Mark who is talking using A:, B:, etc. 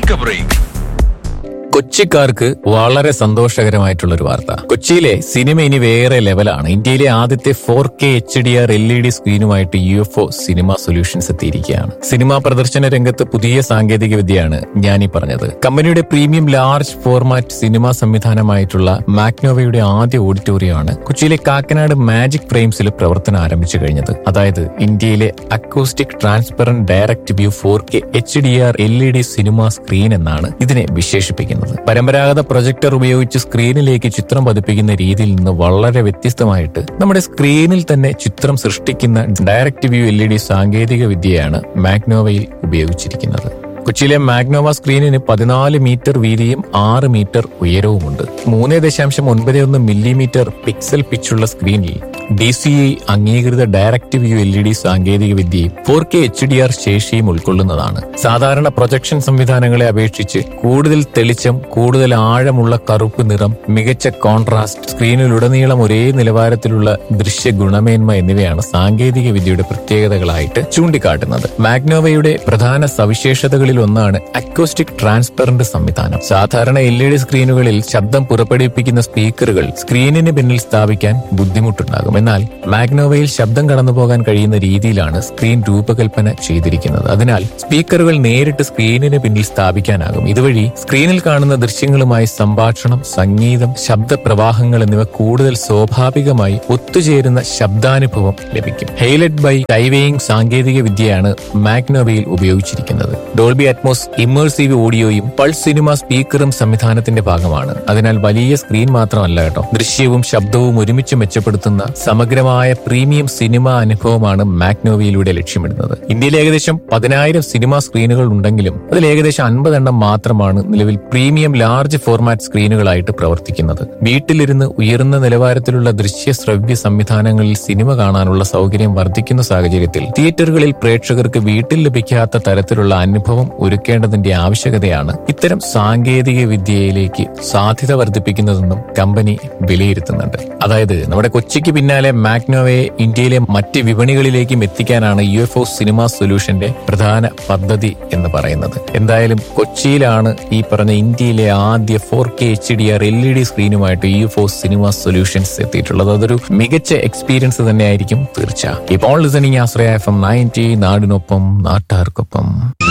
A: take A break
B: കൊച്ചിക്കാർക്ക് വളരെ സന്തോഷകരമായിട്ടുള്ള ഒരു വാർത്ത കൊച്ചിയിലെ സിനിമ ഇനി വേറെ ലെവലാണ് ഇന്ത്യയിലെ ആദ്യത്തെ four K H D R L E D സ്ക്രീനുമായിട്ട് U F O cinema solutions എത്തിയിരിക്കുകയാണ് സിനിമാ പ്രദർശന രംഗത്ത് പുതിയ സാങ്കേതിക വിദ്യയാണ് ഞാൻ ഈ പറഞ്ഞത് കമ്പനിയുടെ പ്രീമിയം ലാർജ് ഫോർമാറ്റ് സിനിമാ സംവിധാനമായിട്ടുള്ള മാക്നോവയുടെ ആദ്യ ഓഡിറ്റോറിയമാണ് കൊച്ചിയിലെ കാക്കനാട് മാജിക് ഫ്രെയിംസിൽ പ്രവർത്തനം ആരംഭിച്ചു കഴിഞ്ഞത് അതായത് ഇന്ത്യയിലെ acoustic transparent direct view four K H D R L E D cinema screen എന്നാണ് ഇതിനെ വിശേഷിപ്പിക്കുന്നത് പരമ്പരാഗത പ്രൊജക്ടർ ഉപയോഗിച്ച് സ്ക്രീനിലേക്ക് ചിത്രം പതിപ്പിക്കുന്ന രീതിയിൽ നിന്ന് വളരെ വ്യത്യസ്തമായിട്ട് നമ്മുടെ സ്ക്രീനിൽ തന്നെ ചിത്രം സൃഷ്ടിക്കുന്ന direct view L E D സാങ്കേതിക വിദ്യയാണ് മാഗ്നോവയിൽ ഉപയോഗിച്ചിരിക്കുന്നത് കൊച്ചിയിലെ മാഗ്നോവ സ്ക്രീനിന് പതിനാല് മീറ്റർ വീതിയും ആറ് മീറ്റർ ഉയരവുമുണ്ട് മൂന്ന് ദശാംശം ഒൻപത് ഒന്ന് മില്ലിമീറ്റർ പിക്സൽ പിച്ചുള്ള സ്ക്രീനിൽ ഡി സി ഐ അംഗീകൃത direct view L E D സാങ്കേതിക വിദ്യയും four K H D R ശേഷിയും ഉൾക്കൊള്ളുന്നതാണ് സാധാരണ പ്രൊജക്ഷൻ സംവിധാനങ്ങളെ അപേക്ഷിച്ച് കൂടുതൽ തെളിച്ചം കൂടുതൽ ആഴമുള്ള കറുപ്പ് നിറം മികച്ച കോൺട്രാസ്റ്റ് സ്ക്രീനിലുടനീളം ഒരേ നിലവാരത്തിലുള്ള ദൃശ്യ ഗുണമേന്മ എന്നിവയാണ് സാങ്കേതിക വിദ്യയുടെ പ്രത്യേകതകളായിട്ട് ചൂണ്ടിക്കാട്ടുന്നത് മാഗ്നോവയുടെ പ്രധാന സവിശേഷതകളിൽ ഒന്നാണ് അക്കോസ്റ്റിക് ട്രാൻസ്പെറന്റ് സംവിധാനം സാധാരണ എൽ ഇ ഡി സ്ക്രീനുകളിൽ ശബ്ദം പുറപ്പെടുവിപ്പിക്കുന്ന സ്പീക്കറുകൾ സ്ക്രീനിന് പിന്നിൽ സ്ഥാപിക്കാൻ ബുദ്ധിമുട്ടുണ്ടാകും എന്നാൽ മാഗ്നോവയിൽ ശബ്ദം കടന്നു പോകാൻ കഴിയുന്ന രീതിയിലാണ് സ്ക്രീൻ രൂപകൽപ്പന ചെയ്തിരിക്കുന്നത് അതിനാൽ സ്പീക്കറുകൾ നേരിട്ട് സ്ക്രീനിന് പിന്നിൽ സ്ഥാപിക്കാനാകും ഇതുവഴി സ്ക്രീനിൽ കാണുന്ന ദൃശ്യങ്ങളുമായി സംഭാഷണം സംഗീതം ശബ്ദപ്രവാഹങ്ങൾ എന്നിവ കൂടുതൽ സ്വാഭാവികമായി ഒത്തുചേരുന്ന ശബ്ദാനുഭവം ലഭിക്കും ഹെയ്ലറ്റ് ബൈ കൈവേയിങ് സാങ്കേതിക വിദ്യയാണ് മാഗ്നോവയിൽ ഉപയോഗിച്ചിരിക്കുന്നത് ഡോൾബി അറ്റ്മോസ് ഇമ്മേഴ്സീവ് ഓഡിയോയും പൾസ് സിനിമ സ്പീക്കറും സംവിധാനത്തിന്റെ ഭാഗമാണ് അതിനാൽ വലിയ സ്ക്രീൻ മാത്രമല്ല കേട്ടോ ദൃശ്യവും ശബ്ദവും ഒരുമിച്ച് മെച്ചപ്പെടുത്തുന്ന സമഗ്രമായ പ്രീമിയം സിനിമ അനുഭവമാണ് മാഗ്നോവയിലൂടെ ലക്ഷ്യമിടുന്നത് ഇന്ത്യയിൽ ഏകദേശം പതിനായിരം സിനിമാ സ്ക്രീനുകൾ ഉണ്ടെങ്കിലും അതിൽ ഏകദേശം അൻപതെണ്ണം മാത്രമാണ് നിലവിൽ പ്രീമിയം ലാർജ് ഫോർമാറ്റ് സ്ക്രീനുകളായിട്ട് പ്രവർത്തിക്കുന്നത് വീട്ടിലിരുന്ന് ഉയർന്ന നിലവാരത്തിലുള്ള ദൃശ്യ ശ്രവ്യ സംവിധാനങ്ങളിൽ സിനിമ കാണാനുള്ള സൗകര്യം വർദ്ധിക്കുന്ന സാഹചര്യത്തിൽ തിയേറ്ററുകളിൽ പ്രേക്ഷകർക്ക് വീട്ടിൽ ലഭിക്കാത്ത തരത്തിലുള്ള അനുഭവം ഒരുക്കേണ്ടതിന്റെ ആവശ്യകതയാണ് ഇത്തരം സാങ്കേതിക വിദ്യയിലേക്ക് സാധ്യത വർദ്ധിപ്പിക്കുന്നതെന്നും കമ്പനി വിലയിരുത്തുന്നുണ്ട് അതായത് നമ്മുടെ കൊച്ചിക്ക് പിന്നാലെ മാഗ്നോവയെ ഇന്ത്യയിലെ മറ്റ് വിപണികളിലേക്കും എത്തിക്കാനാണ് യു എഫ് ഒ സിനിമ സൊല്യൂഷന്റെ പ്രധാന പദ്ധതി എന്ന് പറയുന്നത് എന്തായാലും കൊച്ചിയിലാണ് ഈ പറഞ്ഞ ഇന്ത്യയിലെ ആദ്യ four K H D R L E D സ്ക്രീനുമായിട്ട് U F O cinema solutions എത്തിയിട്ടുള്ളത് അതൊരു മികച്ച എക്സ്പീരിയൻസ് തന്നെയായിരിക്കും തീർച്ച ഇപ്പോൾ listening Ashraya F M ninety നാടിനൊപ്പം നാട്ടാർക്കൊപ്പം